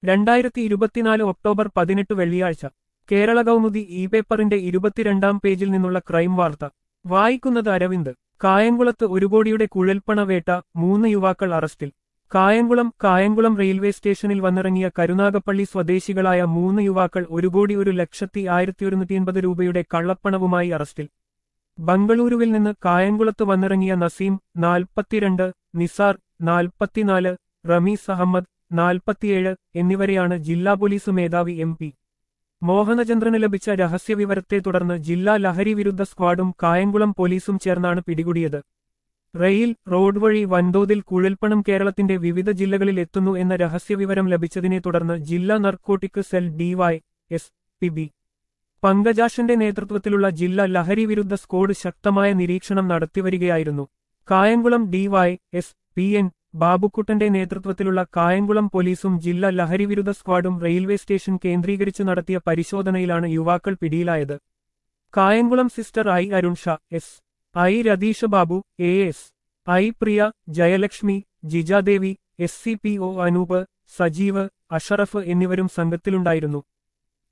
രണ്ടായിരത്തി ഇരുപത്തിനാല് ഒക്ടോബർ പതിനെട്ട് വെള്ളിയാഴ്ച കേരള കൗമുദി ഇ പേപ്പറിന്റെ ഇരുപത്തിരണ്ടാം പേജിൽ നിന്നുള്ള ക്രൈം വാർത്ത വായിക്കുന്നത് അരവിന്ദ് കായംകുളത്ത് ഒരു കോടിയുടെ കുഴൽപ്പണവേട്ട മൂന്ന് യുവാക്കൾ അറസ്റ്റിൽ കായംകുളം കായംകുളം റെയിൽവേ സ്റ്റേഷനിൽ വന്നിറങ്ങിയ കരുനാഗപ്പള്ളി സ്വദേശികളായ മൂന്ന് യുവാക്കൾ ഒരു കോടി ഒരു ലക്ഷത്തി ആയിരത്തി ഒരുന്നൂറ്റി എൺപത് രൂപയുടെ കള്ളപ്പണവുമായി അറസ്റ്റിൽ ബംഗളൂരുവിൽ നിന്ന് കായംകുളത്ത് വന്നിറങ്ങിയ നസീം നാൽപ്പത്തിരണ്ട് നിസാർ നാൽപ്പത്തിനാല് റമീസ് അഹമ്മദ് നാൽപ്പത്തിയേഴ് എന്നിവരെയാണ് ജില്ലാ പോലീസ് മേധാവി എം പി മോഹനചന്ദ്രന് ലഭിച്ച രഹസ്യവിവരത്തെ തുടർന്ന് ജില്ലാ ലഹരി വിരുദ്ധ സ്ക്വാഡും കായംകുളം പോലീസും ചേർന്നാണ് പിടികൂടിയത് റെയിൽ റോഡ് വഴി വൻതോതിൽ കുഴൽപ്പണം കേരളത്തിന്റെ വിവിധ ജില്ലകളിൽ എത്തുന്നു എന്ന രഹസ്യവിവരം ലഭിച്ചതിനെ തുടർന്ന് ജില്ലാ narcotic cell D Y S P B പങ്കജാഷന്റെ നേതൃത്വത്തിലുള്ള ജില്ലാ ലഹരി വിരുദ്ധ സ്ക്വാഡ് ശക്തമായ നിരീക്ഷണം നടത്തിവരികയായിരുന്നു Kayamkulam D Y S P N ബാബുക്കുട്ടന്റെ നേതൃത്വത്തിലുള്ള കായംകുളം പോലീസും ജില്ലാ ലഹരി വിരുദ്ധ സ്ക്വാഡും റെയിൽവേ സ്റ്റേഷൻ കേന്ദ്രീകരിച്ച് നടത്തിയ പരിശോധനയിലാണ് യുവാക്കൾ പിടിയിലായത് Kayamkulam sister I Arun Shah S I Ratheesh Babu A S I Priya Jayalakshmi Jijadevi S C P O Anoop Sajeev Ashraf എന്നിവരും സംഘത്തിലുണ്ടായിരുന്നു